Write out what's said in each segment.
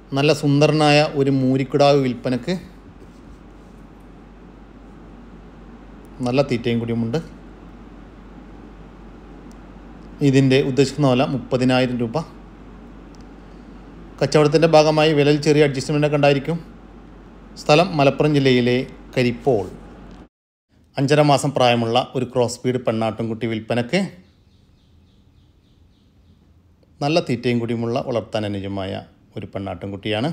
നല്ല സുന്ദരനായ ഒരു മൂരിക്കിടാവ് വിൽപ്പനക്ക് നല്ല തീറ്റയും കൂടിയുമുണ്ട് ഇതിൻ്റെ ഉദ്ദേശിക്കുന്ന വില മുപ്പതിനായിരം രൂപ കച്ചവടത്തിൻ്റെ ഭാഗമായി വിലയിൽ ചെറിയ അഡ്ജസ്റ്റ്മെൻ്റൊക്കെ ഉണ്ടായിരിക്കും സ്ഥലം മലപ്പുറം ജില്ലയിലെ കരിപ്പോൾ അഞ്ചര മാസം പ്രായമുള്ള ഒരു ക്രോസ് സ്പീഡ് പെണ്ണാട്ടുംകുട്ടി വിൽപ്പനക്ക് നല്ല തീറ്റയും കൂടിയുമുള്ള വളർത്താൻ അനുയോജ്യമായ ഒരു പെണ്ണാട്ടുംകുട്ടിയാണ്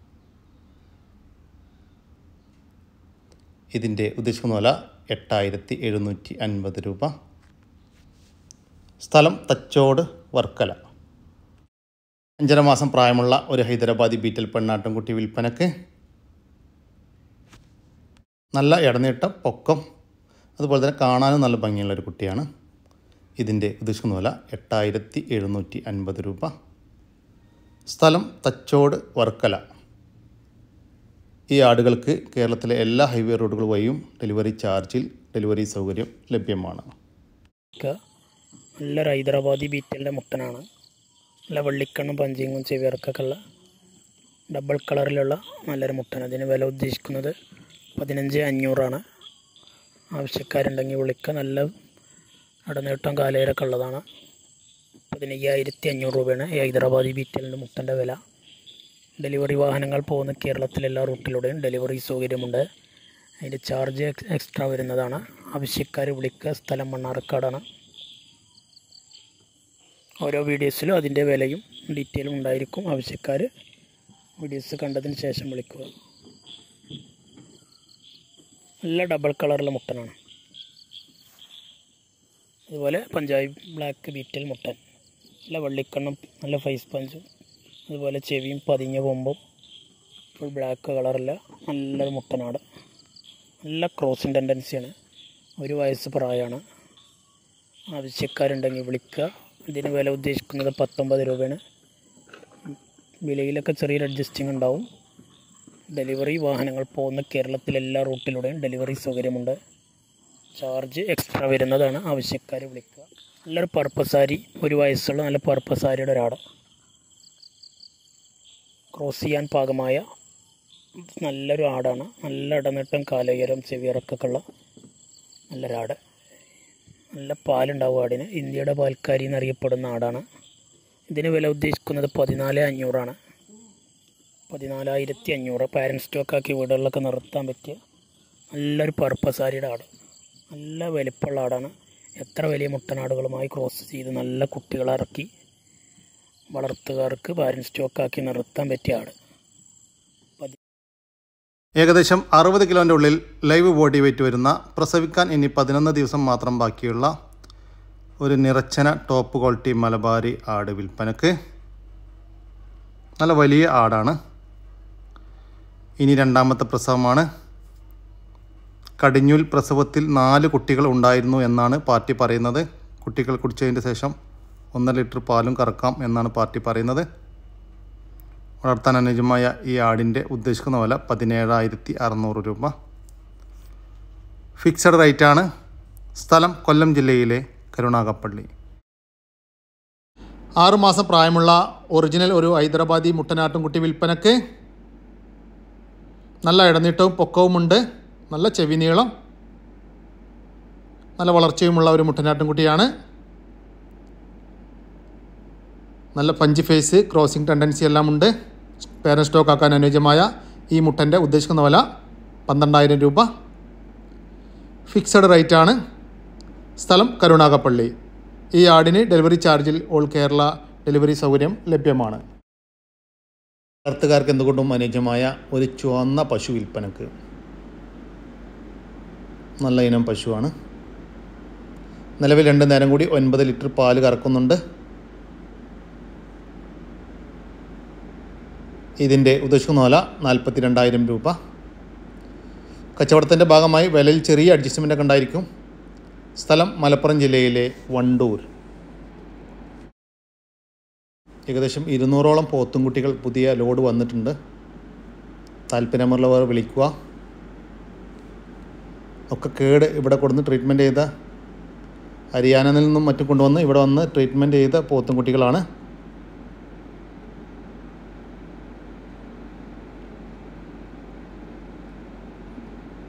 ഇതിൻ്റെ ഉദ്ദേശിക്കുന്ന വില എട്ടായിരത്തി എഴുന്നൂറ്റി അൻപത് രൂപ സ്ഥലം തച്ചോട് വർക്കല അഞ്ചര മാസം പ്രായമുള്ള ഒരു ഹൈദരാബാദി ബീറ്റൽ പെണ്ണാട്ടുംകുട്ടി വിൽപ്പനക്ക് നല്ല ഇടനീട്ടം പൊക്കം അതുപോലെ തന്നെ കാണാനും നല്ല ഭംഗിയുള്ള ഒരു കുട്ടിയാണ് ഇതിൻ്റെ ഉദ്ദേശിക്കുന്ന വില എട്ടായിരത്തി എഴുന്നൂറ്റി അൻപത് രൂപ സ്ഥലം തച്ചോട് വർക്കല ഈ ആടുകൾക്ക് കേരളത്തിലെ എല്ലാ ഹൈവേ റോഡുകൾ വഴിയും ഡെലിവറി ചാർജിൽ ഡെലിവറി സൗകര്യം ലഭ്യമാണ് ഒക്കെ നല്ലൊരു ഹൈദരാബാദി ബീറ്റലിൻ്റെ മുട്ടനാണ് നല്ല വെള്ളിക്കണ്ണും പഞ്ചിങ്ങും ചെവിയർക്കൊക്കെ ഉള്ള ഡബിൾ കളറിലുള്ള നല്ലൊരു മുട്ടൻ അതിന് വില ഉദ്ദേശിക്കുന്നത് പതിനഞ്ച് അഞ്ഞൂറാണ് ആവശ്യക്കാരുണ്ടെങ്കിൽ വിളിക്കുക നല്ല ഇടനീട്ടം കാലയിലൊക്കെ ഉള്ളതാണ് പതിനയ്യായിരത്തി അഞ്ഞൂറ് രൂപയാണ് ഈ ഹൈദരാബാദി ബീറ്റലിൻ്റെ മുട്ടൻ്റെ വില ഡെലിവറി വാഹനങ്ങൾ പോകുന്ന കേരളത്തിലെ എല്ലാ റൂട്ടിലൂടെയും ഡെലിവറി സൗകര്യമുണ്ട് അതിൻ്റെ ചാർജ് എക്സ് എക്സ്ട്രാ വരുന്നതാണ് ആവശ്യക്കാർ വിളിക്കുക സ്ഥലം മണ്ണാർക്കാടാണ് ഓരോ വീഡിയോസിലും അതിൻ്റെ വിലയും ഡീറ്റെയിലും ഉണ്ടായിരിക്കും ആവശ്യക്കാർ വീഡിയോസ് കണ്ടതിന് ശേഷം വിളിക്കുക നല്ല ഡബിൾ കളറുള്ള മുട്ടനാണ് അതുപോലെ പഞ്ചാബി ബ്ലാക്ക് ബീറ്റൽ മുട്ടൻ നല്ല വെള്ളിക്കണ്ണും നല്ല ഫേസ് പഞ്ചും അതുപോലെ ചെവിയും പതിഞ്ഞ കൊമ്പും ഫുൾ ബ്ലാക്ക് കളറുള്ള നല്ലൊരു മുട്ടനാട് നല്ല ക്രോസിങ് ടെൻഡൻസിയാണ് ഒരു വയസ്സ് പ്രായമാണ് ആവശ്യക്കാരുണ്ടെങ്കിൽ വിളിക്കുക ഇതിന് വില ഉദ്ദേശിക്കുന്നത് പത്തൊമ്പത് രൂപയാണ് വിലയിലൊക്കെ ചെറിയൊരു അഡ്ജസ്റ്റിംഗ് ഉണ്ടാവും ഡെലിവറി വാഹനങ്ങൾ പോകുന്ന കേരളത്തിലെ എല്ലാ റൂട്ടിലൂടെയും ഡെലിവറി സൗകര്യമുണ്ട് ചാർജ് എക്സ്ട്രാ വരുന്നതാണ് ആവശ്യക്കാർ വിളിക്കുക നല്ലൊരു പർപ്പസാരി ഒരു വയസ്സുള്ള നല്ല പർപ്പസാരിയുടെ ഒരാട് ക്രോസ് ചെയ്യാൻ പാകമായ നല്ലൊരു ആടാണ് നല്ല ഇടനീട്ടം കാലയരം ചെവിയിറക്കൊക്കെ ഉള്ള നല്ലൊരാട് നല്ല പാലുണ്ടാവും ആടിന് ഇന്ത്യയുടെ പാൽക്കാരി എന്നറിയപ്പെടുന്ന ആടാണ് ഇതിന് വില ഉദ്ദേശിക്കുന്നത് പതിനാല് അഞ്ഞൂറാണ് പതിനാലായിരത്തി അഞ്ഞൂറ് പാരൻറ് സ്റ്റോക്കാക്കി വീടുകളിലൊക്കെ നിർത്താൻ പറ്റിയ നല്ലൊരു പർപ്പസാരിയുടെ ആട് നല്ല വലിപ്പമുള്ള ആടാണ് എത്ര വലിയ മുട്ടനാടുകളുമായി ക്രോസ് ചെയ്ത് നല്ല കുട്ടികളെ ഇറക്കി വളർത്തുകാർക്ക് പാരൻറ് സ്റ്റോക്കാക്കി നിർത്താൻ പറ്റിയ ആട് ഏകദേശം അറുപത് കിലോൻ്റെ ഉള്ളിൽ ലൈവ് ബോഡി വെയിറ്റ് വരുന്ന പ്രസവിക്കാൻ ഇനി പതിനൊന്ന് ദിവസം മാത്രം ബാക്കിയുള്ള ഒരു നിറച്ചന ടോപ്പ് ക്വാളിറ്റി മലബാരി ആട് വിൽപ്പനക്ക് നല്ല വലിയ ആടാണ് ഇനി രണ്ടാമത്തെ പ്രസവമാണ് കടിഞ്ഞൂൽ പ്രസവത്തിൽ നാല് കുട്ടികൾ ഉണ്ടായിരുന്നു എന്നാണ് പാർട്ടി പറയുന്നത് കുട്ടികൾ കുടിച്ചതിൻ്റെ ശേഷം ഒന്നര ലിറ്റർ പാലും കറക്കാം എന്നാണ് പാർട്ടി പറയുന്നത് വളർത്താൻ അനുയോജ്യമായ ഈ ആടിൻ്റെ ഉദ്ദേശിക്കുന്ന വില പതിനേഴായിരത്തി അറുന്നൂറ് രൂപ ഫിക്സഡ് റേറ്റാണ് സ്ഥലം കൊല്ലം ജില്ലയിലെ കരുണാകപ്പള്ളി ആറുമാസം പ്രായമുള്ള ഒറിജിനൽ ഒരു ഹൈദരാബാദി മുട്ടനാട്ടുംകുട്ടി വിൽപ്പനക്ക് നല്ല ഇടനീട്ടവും പൊക്കവുമുണ്ട് നല്ല ചെവി നീളം നല്ല വളർച്ചയുമുള്ള ഒരു മുട്ടനാട്ടുംകുട്ടിയാണ് നല്ല പഞ്ച് ഫേസ് ക്രോസിംഗ് ടെൻഡൻസി എല്ലാം ഉണ്ട് പേരൻ സ്റ്റോക്ക് ആക്കാൻ അനുയോജ്യമായ ഈ മുട്ടൻ്റെ ഉദ്ദേശിക്കുന്ന വില പന്ത്രണ്ടായിരം രൂപ ഫിക്സഡ് റേറ്റ് ആണ് സ്ഥലം കരുണാകപ്പള്ളി ഈ ആടിന് ഡെലിവറി ചാർജിൽ ഓൾ കേരള ഡെലിവറി സൗകര്യം ലഭ്യമാണ് വളർത്തുകാർക്ക് എന്തുകൊണ്ടും അനുയോജ്യമായ ഒരു ചുവന്ന പശു വിൽപ്പനക്ക് നല്ല ഇനം പശുവാണ് നിലവിൽ രണ്ട് നേരം കൂടി ഒൻപത് ലിറ്റർ പാല് കറക്കുന്നുണ്ട് ഇതിൻ്റെ ഉദ്ദേശിക്കുന്ന വില നാൽപ്പത്തി രണ്ടായിരം രൂപ കച്ചവടത്തിൻ്റെ ഭാഗമായി വിലയിൽ ചെറിയ അഡ്ജസ്റ്റ്മെൻ്റ് ഒക്കെ ഉണ്ടായിരിക്കും സ്ഥലം മലപ്പുറം ജില്ലയിലെ വണ്ടൂർ ഏകദേശം ഇരുന്നൂറോളം പോത്തുംകുട്ടികൾ പുതിയ ലോഡ് വന്നിട്ടുണ്ട് താല്പര്യമുള്ളവർ വിളിക്കുക ഒക്കെ കേട് ഇവിടെ കൊടുന്ന് ട്രീറ്റ്മെൻറ്റ് ചെയ്ത ഹരിയാനയിൽ നിന്നും മറ്റും കൊണ്ടുവന്ന് ഇവിടെ വന്ന് ട്രീറ്റ്മെൻറ്റ് ചെയ്ത പോത്തുംകുട്ടികളാണ്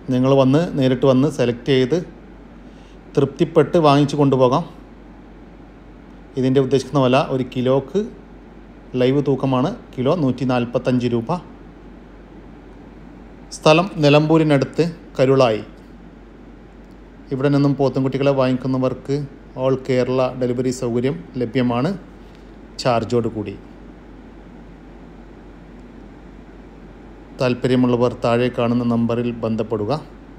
നിങ്ങൾ വന്ന് നേരിട്ട് വന്ന് സെലക്ട് ചെയ്ത് തൃപ്തിപ്പെട്ട് വാങ്ങിച്ചു കൊണ്ടുപോകാം ഇതിൻ്റെ ഉദ്ദേശിക്കുന്ന വില ഒരു കിലോക്ക് ലൈവ് തൂക്കമാണ് കിലോ നൂറ്റി നാൽപ്പത്തഞ്ച് രൂപ സ്ഥലം നിലമ്പൂരിനടുത്ത് കരുളായി ഇവിടെ നിന്നും പോത്തുംകുട്ടികളെ വാങ്ങിക്കുന്നവർക്ക് ഓൾ കേരള ഡെലിവറി സൗകര്യം ലഭ്യമാണ് ചാർജോട് കൂടി താല്പര്യമുള്ളവർ താഴെ കാണുന്ന നമ്പറിൽ ബന്ധപ്പെടുക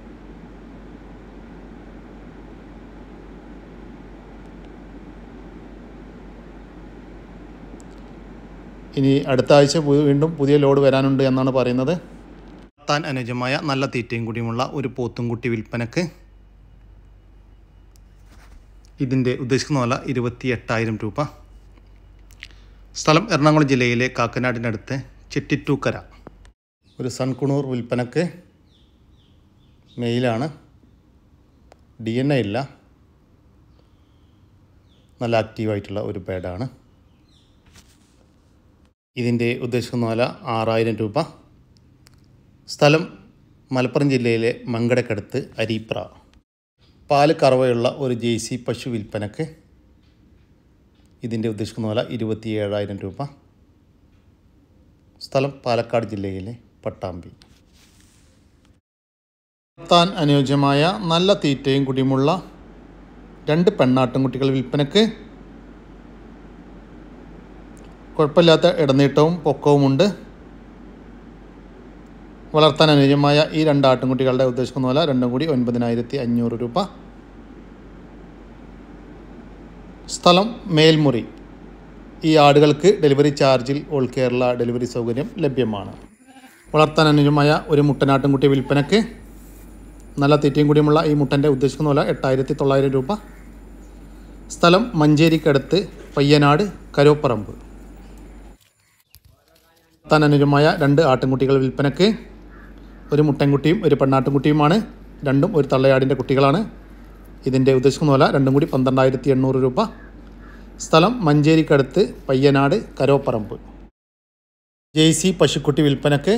ഇനി അടുത്ത ആഴ്ച പു- വീണ്ടും പുതിയ ലോഡ് വരാനുണ്ട് എന്നാണ് പറയുന്നത് താൻ അനുയോജ്യമായ നല്ല തീറ്റയും കൂടിയുമുള്ള ഒരു പോത്തുംകുട്ടി വിൽപ്പനക്ക് ഇതിൻ്റെ ഉദ്ദേശിക്കുന്ന വില ഇരുപത്തി എട്ടായിരം രൂപ സ്ഥലം എറണാകുളം ജില്ലയിലെ കാക്കനാടിനടുത്ത് ചെട്ടിറ്റൂക്കര ഒരു സൺകുണൂർ വിൽപ്പനക്ക് മെയിലാണ് ഡി എൻ എ ഇല്ല നല്ല ആക്റ്റീവായിട്ടുള്ള ഒരു ബേഡാണ് ഇതിൻ്റെ ഉദ്ദേശിക്കുന്ന വില ആറായിരം രൂപ സ്ഥലം മലപ്പുറം ജില്ലയിലെ മങ്കടക്കടുത്ത് അരീപ്ര പാല് കറവയുള്ള ഒരു ജേഴ്സി പശു വിൽപ്പനക്ക് ഇതിൻ്റെ ഉദ്ദേശിക്കുന്ന വില ഇരുപത്തി ഏഴായിരം രൂപ സ്ഥലം പാലക്കാട് ജില്ലയിലെ പട്ടാമ്പി താൻ അനുയോജ്യമായ നല്ല തീറ്റയും കുടിയുമുള്ള രണ്ട് പെണ്ണാട്ടുംകുട്ടികൾ വിൽപ്പനക്ക് കുഴപ്പമില്ലാത്ത ഇടനീട്ടവും പൊക്കവുമുണ്ട് വളർത്താൻ അനുയോജ്യമായ ഈ രണ്ട് ആട്ടുംകുട്ടികളുടെ ഉദ്ദേശിക്കുന്ന പോലെ രണ്ടും കൂടി ഒൻപതിനായിരത്തി അഞ്ഞൂറ് രൂപ സ്ഥലം മേൽമുറി ഈ ആടുകൾക്ക് ഡെലിവറി ചാർജിൽ ഓൾ കേരള ഡെലിവറി സൗകര്യം ലഭ്യമാണ് വളർത്താൻ അനുയോജ്യമായ ഒരു മുട്ടനാട്ടുംകുട്ടി വിൽപ്പനക്ക് നല്ല തീറ്റയും കൂടിയുമുള്ള ഈ മുട്ടൻ്റെ ഉദ്ദേശിക്കുന്ന പോലെ എട്ടായിരത്തി തൊള്ളായിരം രൂപ സ്ഥലം മഞ്ചേരിക്കടുത്ത് പയ്യനാട് കരോപ്പറമ്പ് വളർത്താൻ അനുയോജ്യമായ രണ്ട് ആട്ടിൻകുട്ടികൾ വിൽപ്പനക്ക് ഒരു മുട്ടൻകുട്ടിയും ഒരു പെണ്ണാട്ടിൻകുട്ടിയുമാണ് രണ്ടും ഒരു തള്ളയാടിൻ്റെ കുട്ടികളാണ് ഇതിൻ്റെ ഉദ്ദേശിക്കുന്ന പോലെ രണ്ടും കൂടി പന്ത്രണ്ടായിരത്തി എണ്ണൂറ് രൂപ സ്ഥലം മഞ്ചേരിക്കടുത്ത് പയ്യനാട് കരോപ്പറമ്പ് ജെയ്സി പശുക്കുട്ടി വിൽപ്പനക്ക്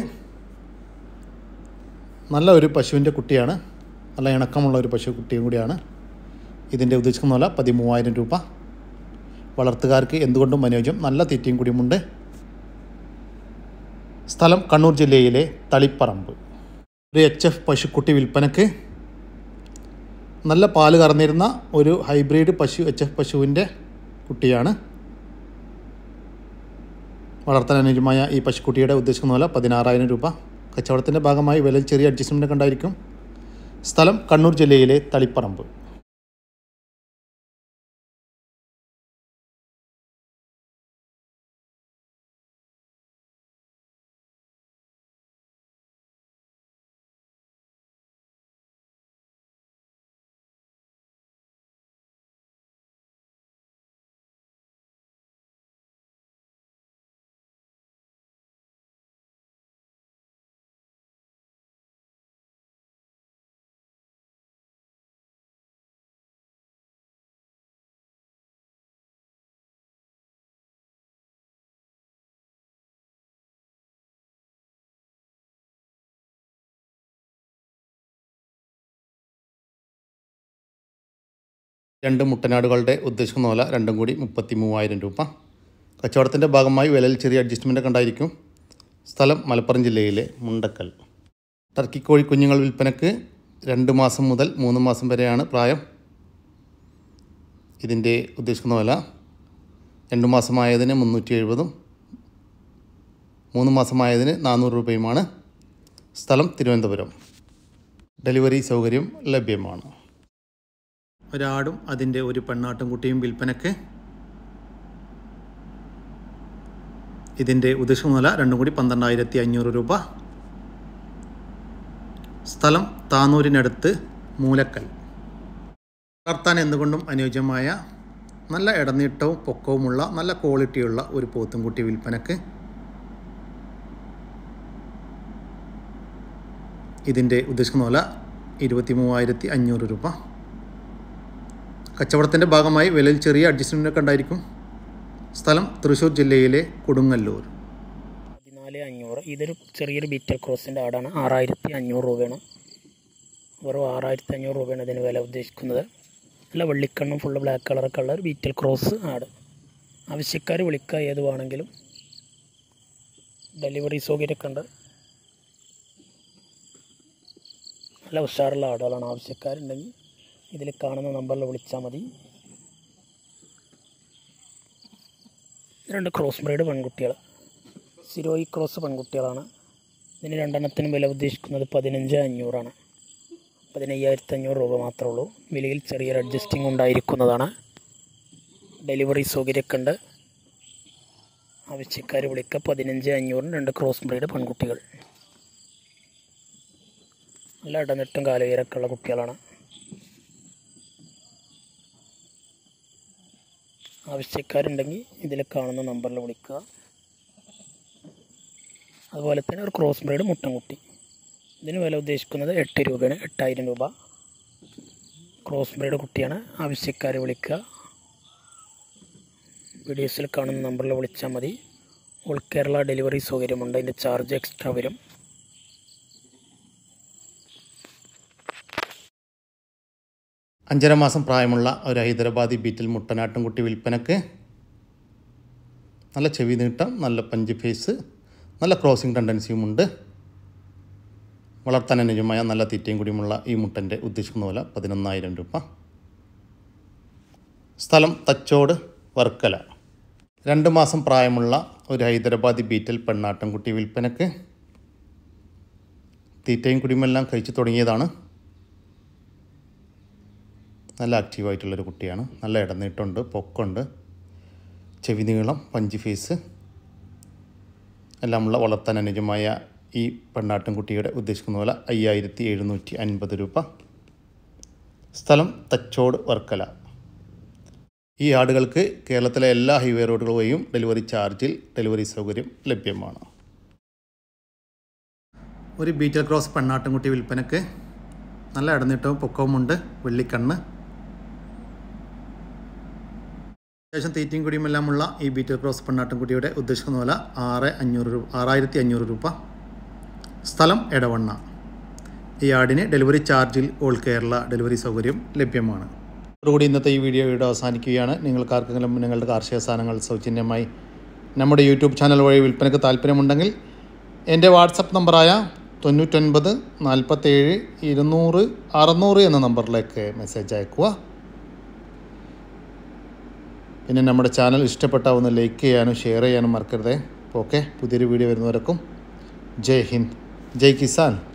നല്ല ഒരു പശുവിൻ്റെ കുട്ടിയാണ് നല്ല ഇണക്കമുള്ള ഒരു പശുക്കുട്ടിയും കൂടിയാണ് ഇതിൻ്റെ ഉദ്ദേശിക്കുന്ന പോലെ പതിമൂവായിരം രൂപ വളർത്തുകാർക്ക് എന്തുകൊണ്ടും അനുയോജ്യം നല്ല തീറ്റയും കൂടിയുമുണ്ട് സ്ഥലം കണ്ണൂർ ജില്ലയിലെ തളിപ്പറമ്പ് ഒരു എച്ച് എഫ് പശുക്കുട്ടി വിൽപ്പനക്ക് നല്ല പാല് കറന്നിരുന്ന ഒരു ഹൈബ്രിഡ് പശു എച്ച് എഫ് പശുവിൻ്റെ കുട്ടിയാണ് വളർത്താൻ അനുയോജ്യമായ ഈ പശുക്കുട്ടിയുടെ ഉദ്ദേശിക്കുന്ന പോലെ പതിനാറായിരം രൂപ കച്ചവടത്തിൻ്റെ ഭാഗമായി വിലയിൽ ചെറിയ അഡ്ജസ്റ്റ്മെൻ്റ് ഉണ്ടായിരിക്കും സ്ഥലം കണ്ണൂർ ജില്ലയിലെ തളിപ്പറമ്പ് രണ്ട് മുട്ടനാടുകളുടെ ഉദ്ദേശിക്കുന്ന വില രണ്ടും കൂടി മുപ്പത്തി മൂവായിരം രൂപ കച്ചവടത്തിൻ്റെ ഭാഗമായി വിലയിൽ ചെറിയ അഡ്ജസ്റ്റ്മെൻ്റ് ഒക്കെ ഉണ്ടായിരിക്കും സ്ഥലം മലപ്പുറം ജില്ലയിലെ മുണ്ടക്കൽ ടർക്കി കോഴി കുഞ്ഞുങ്ങൾ വിൽപ്പനക്ക് രണ്ട് മാസം മുതൽ മൂന്ന് മാസം വരെയാണ് പ്രായം ഇതിൻ്റെ ഉദ്ദേശിക്കുന്ന വില രണ്ട് മാസമായതിന് മുന്നൂറ്റി എഴുപതും മൂന്ന് മാസമായതിന് നാനൂറ് രൂപയുമാണ് സ്ഥലം തിരുവനന്തപുരം ഡെലിവറി സൗകര്യം ലഭ്യമാണ് ഒരാടും അതിൻ്റെ ഒരു പെണ്ണാട്ടും കുട്ടിയും വിൽപ്പനക്ക് ഇതിൻ്റെ ഉദ്ദേശിക്കുന്ന വില രണ്ടും കൂടി പന്ത്രണ്ടായിരത്തി അഞ്ഞൂറ് രൂപ സ്ഥലം താനൂരിനടുത്ത് മൂലക്കൽ വളർത്താൻ എന്തുകൊണ്ടും അനുയോജ്യമായ നല്ല ഇടനീട്ടവും പൊക്കവുമുള്ള നല്ല ക്വാളിറ്റിയുള്ള ഒരു പോത്തുംകുട്ടി വിൽപ്പനക്ക് ഇതിൻ്റെ ഉദ്ദേശിക്കുന്ന വില ഇരുപത്തി മൂവായിരത്തി അഞ്ഞൂറ് രൂപ കച്ചവടത്തിൻ്റെ ഭാഗമായി വിലയിൽ ചെറിയ അഡ്ജസ്റ്റ്മെൻ്റ് ഒക്കെ ഉണ്ടായിരിക്കും സ്ഥലം തൃശ്ശൂർ ജില്ലയിലെ കൊടുങ്ങല്ലൂർ പതിനാല് അഞ്ഞൂറ് ഇതൊരു ചെറിയൊരു ബീറ്റൽ ക്രോസിൻ്റെ ആടാണ് ആറായിരത്തി അഞ്ഞൂറ് രൂപയാണ് വെറും ആറായിരത്തി അഞ്ഞൂറ് രൂപയാണ് ഇതിന് വില ഉദ്ദേശിക്കുന്നത് നല്ല വെള്ളിക്കണ്ണും ഫുള്ള് ബ്ലാക്ക് കളറൊക്കെ ഉള്ള ഒരു ബീറ്റൽ ക്രോസ് ആട് ആവശ്യക്കാർ വിളിക്കുക ഏത് വേണമെങ്കിലും ഡെലിവറി സൗകര്യമൊക്കെ ഉണ്ട് നല്ല ഉഷാറുള്ള ആടുകളാണ് ആവശ്യക്കാരുണ്ടെങ്കിൽ ഇതിൽ കാണുന്ന നമ്പറിൽ വിളിച്ചാൽ മതി രണ്ട് ക്രോസ് ബ്രീഡ് പെൺകുട്ടികൾ സിരോയി ക്രോസ് പെൺകുട്ടികളാണ് ഇതിന് രണ്ടെണ്ണത്തിനും വില ഉദ്ദേശിക്കുന്നത് പതിനഞ്ച് അഞ്ഞൂറാണ് പതിനയ്യായിരത്തി അഞ്ഞൂറ് രൂപ മാത്രമേ ഉള്ളൂ വിലയിൽ ചെറിയൊരു അഡ്ജസ്റ്റിംഗ് ഉണ്ടായിരിക്കുന്നതാണ് ഡെലിവറി സൗകര്യമൊക്കെ ഉണ്ട് ആവശ്യക്കാർ വിളിക്കുക പതിനഞ്ച് അഞ്ഞൂറിന് രണ്ട് ക്രോസ് ബ്രീഡ് പെൺകുട്ടികൾ നല്ല ഇടനെട്ടും കാലുയരൊക്കെ ഉള്ള കുട്ടികളാണ് ആവശ്യക്കാരുണ്ടെങ്കിൽ ഇതിൽ കാണുന്ന നമ്പറിൽ വിളിക്കുക അതുപോലെ തന്നെ ഒരു ക്രോസ് ബ്രീഡ് മുട്ടൻകുട്ടി ഇതിന് വില ഉദ്ദേശിക്കുന്നത് എട്ട് രൂപയാണ് എട്ടായിരം രൂപ ക്രോസ് ബ്രീഡ് കുട്ടിയാണ് ആവശ്യക്കാർ വിളിക്കുക വീഡിയോസിൽ കാണുന്ന നമ്പറിൽ വിളിച്ചാൽ മതി ഓൾ കേരള ഡെലിവറി സൗകര്യമുണ്ട് അതിൻ്റെ ചാർജ് എക്സ്ട്രാ വരും അഞ്ചര മാസം പ്രായമുള്ള ഒരു ഹൈദരാബാദി ബീറ്റിൽ മുട്ടനാട്ടുംകുട്ടി വിൽപ്പനക്ക് നല്ല ചെവി നീട്ടം നല്ല പഞ്ച് ഫേസ് നല്ല ക്രോസിംഗ് ടെൻഡൻസിയുമുണ്ട് വളർത്താൻ അനുയോജ്യമായ നല്ല തീറ്റയും കൂടിയുമുള്ള ഈ മുട്ടൻ്റെ ഉദ്ദേശിക്കുന്ന പോലെ പതിനൊന്നായിരം രൂപ സ്ഥലം തച്ചോട് വർക്കല രണ്ട് മാസം പ്രായമുള്ള ഒരു ഹൈദരാബാദി ബീറ്റൽ പെണ്ണാട്ടൻകുട്ടി വിൽപ്പനക്ക് തീറ്റയും കുടിയുമെല്ലാം കഴിച്ചു തുടങ്ങിയതാണ് നല്ല ആക്റ്റീവായിട്ടുള്ളൊരു കുട്ടിയാണ് നല്ല ഇടനീട്ടമുണ്ട് പൊക്കമുണ്ട് ചെവി നീളം പഞ്ച് ഫേസ് എല്ലാമുള്ള വളർത്താൻ അനുയോജ്യമായ ഈ പെണ്ണാട്ടിൻകുട്ടിയുടെ ഉദ്ദേശിക്കുന്ന പോലെ അയ്യായിരത്തി എഴുന്നൂറ്റി അൻപത് രൂപ സ്ഥലം തച്ചോട് വർക്കല ഈ ആടുകൾക്ക് കേരളത്തിലെ എല്ലാ ഹൈവേ റോഡുകൾ വഴിയും ഡെലിവറി ചാർജിൽ ഡെലിവറി സൗകര്യം ലഭ്യമാണ് ഒരു ബീറ്റൽ ക്രോസ് പെണ്ണാട്ടിൻകുട്ടി വിൽപ്പനക്ക് നല്ല ഇടനീട്ടവും പൊക്കവുമുണ്ട് വെള്ളിക്കണ്ണ് അത്യാവശ്യം തീറ്റയും കുടിയും എല്ലാമുള്ള ഈ ബീറ്റൽ ക്രോസ് പെണ്ണാട്ടിൻകുട്ടിയുടെ ഉദ്ദേശിക്കുന്ന പോലെ ആറ് അഞ്ഞൂറ് രൂപ ആറായിരത്തി അഞ്ഞൂറ് രൂപ സ്ഥലം എടവണ്ണ ഈ ആടിന് ഡെലിവറി ചാർജിൽ ഓൾ കേരള ഡെലിവറി സൗകര്യം ലഭ്യമാണ് അതോടുകൂടി ഇന്നത്തെ ഈ വീഡിയോ ഇവിടെ അവസാനിക്കുകയാണ് നിങ്ങൾക്ക് ആർക്കെങ്കിലും നിങ്ങളുടെ കാർഷിക സാധനങ്ങൾ സൗജന്യമായി നമ്മുടെ യൂട്യൂബ് ചാനൽ വഴി വിൽപ്പനയ്ക്ക് താല്പര്യമുണ്ടെങ്കിൽ എൻ്റെ വാട്സപ്പ് നമ്പറായ തൊണ്ണൂറ്റൊൻപത് നാൽപ്പത്തേഴ് ഇരുന്നൂറ് അറുന്നൂറ് എന്ന നമ്പറിലേക്ക് മെസ്സേജ് അയക്കുക പിന്നെ നമ്മുടെ ചാനൽ ഇഷ്ടപ്പെട്ട ഒന്ന് ലൈക്ക് ചെയ്യാനും ഷെയർ ചെയ്യാനും മറക്കരുതേ ഓക്കെ പുതിയൊരു വീഡിയോ വരുന്നവരക്കും ജയ് ഹിന്ദ് ജയ് കിസാൻ